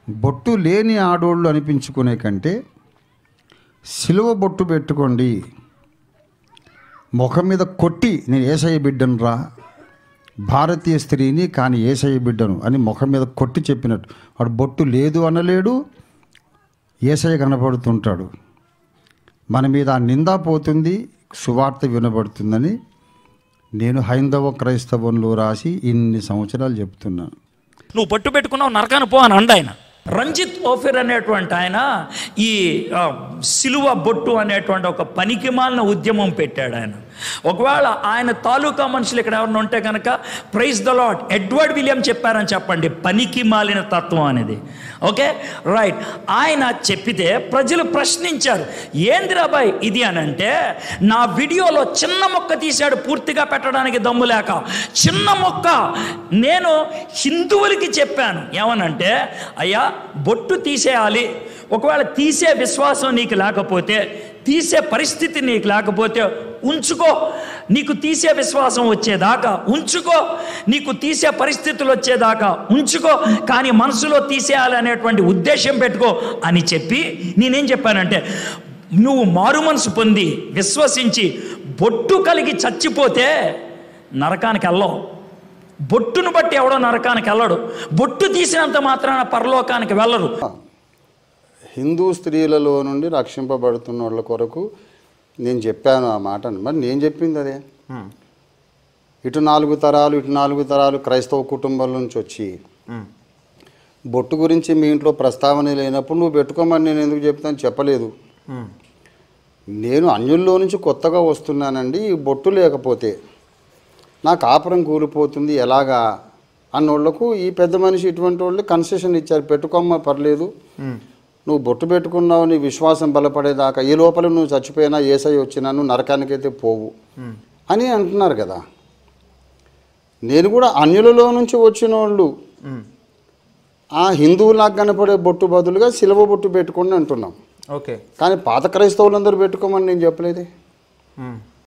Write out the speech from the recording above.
బొట్టు లేని ఆడోళ్ళు అనిపించుకునే కంటే సిలువ బొట్టు పెట్టుకోండి ముఖం మీద కొట్టి నేను ఏసయ్య బిడ్డను రా భారతీయ స్త్రీని కానీ ఏసయ్య బిడ్డను అని ముఖం మీద కొట్టి చెప్పినట్టు వాడు బొట్టు లేదు అనలేడు ఏసయ్య కనపడుతుంటాడు మన మీద ఆ నింద పోతుంది సువార్త వినబడుతుందని నేను హైందవ క్రైస్తవంలో రాసి ఇన్ని సంవత్సరాలు చెప్తున్నాను నువ్వు పట్టు పెట్టుకున్నావు నరకాన్ని పో అని అండ ఆయన రంజిత్ ఓఫిర్ అనేటువంటి ఆయన ఈ ఆ, సిలువ బొట్టు అనేటువంటి ఒక పనికిమాలిన ఉద్యమం పెట్టాడు ఆయన ఒకవేళ ఆయన తాలూకా మనుషులు ఇక్కడ ఎవరైనా ఉంటే కనుక praise the Lord Edward William చెప్పారని చెప్పండి పనికి మాలిన తత్వం అనేది ఓకే రైట్ ఆయన చెప్పితే ప్రజలు ప్రశ్నించారు ఏందిరా బాయ్ ఇది అని అంటే నా వీడియోలో చిన్న మొక్క తీశాడు పూర్తిగా పెట్టడానికి దమ్ము లేక చిన్న మొక్క నేను హిందువులకి చెప్పాను ఏమనంటే అయ్యా బొట్టు తీసేయాలి ఒకవేళ తీసే విశ్వాసం నీకు లేకపోతే తీసే పరిస్థితి నీకు లేకపోతే ఉంచుకో నీకు తీసే విశ్వాసం వచ్చేదాకా ఉంచుకో నీకు తీసే పరిస్థితులు వచ్చేదాకా ఉంచుకో కానీ మనసులో తీసేయాలి అనేటువంటి ఉద్దేశం పెట్టుకో అని చెప్పి నేనేం చెప్పానంటే నువ్వు మారు మనసు పొంది విశ్వసించి బొట్టు కలిగి చచ్చిపోతే నరకానికి వెళ్ళవు బొట్టును బట్టి ఎవడో నరకానికి వెళ్ళడు బొట్టు తీసినంత మాత్రాన పరలోకానికి వెళ్ళరు హిందూ స్త్రీలలో నుండి రక్షింపబడుతున్న వాళ్ళ కొరకు నేను చెప్పాను ఆ మాటను మరి నేను చెప్పింది అదే ఇటు నాలుగు తరాలు ఇటు నాలుగు తరాలు క్రైస్తవ కుటుంబాల నుంచి వచ్చి బొట్టు గురించి మీ ఇంట్లో ప్రస్తావన లేనప్పుడు నువ్వు పెట్టుకోమని నేను ఎందుకు చెప్తాను చెప్పలేదు నేను అన్యుల్లో నుంచి కొత్తగా వస్తున్నానండి ఈ బొట్టు లేకపోతే నా కాపురం కూలిపోతుంది ఎలాగా అన్నోళ్లకు ఈ పెద్ద మనిషి ఇటువంటి వాళ్ళు కన్సెషన్ ఇచ్చారు పెట్టుకోమ్మ పర్లేదు నువ్వు బొట్టు పెట్టుకున్నావు నీ విశ్వాసం బలపడేదాకా ఈ లోపల నువ్వు చచ్చిపోయినా ఏసై వచ్చినా నువ్వు నరకానికైతే పోవు అని అంటున్నారు కదా నేను కూడా అన్యులలో నుంచి వచ్చిన వాళ్ళు ఆ హిందువులాగా కనపడే బొట్టు బదులుగా సిలువ బొట్టు పెట్టుకోండి అంటున్నాం ఓకే కానీ పాత క్రైస్తవులందరూ పెట్టుకోమని నేను చెప్పలేదే మ్మ్.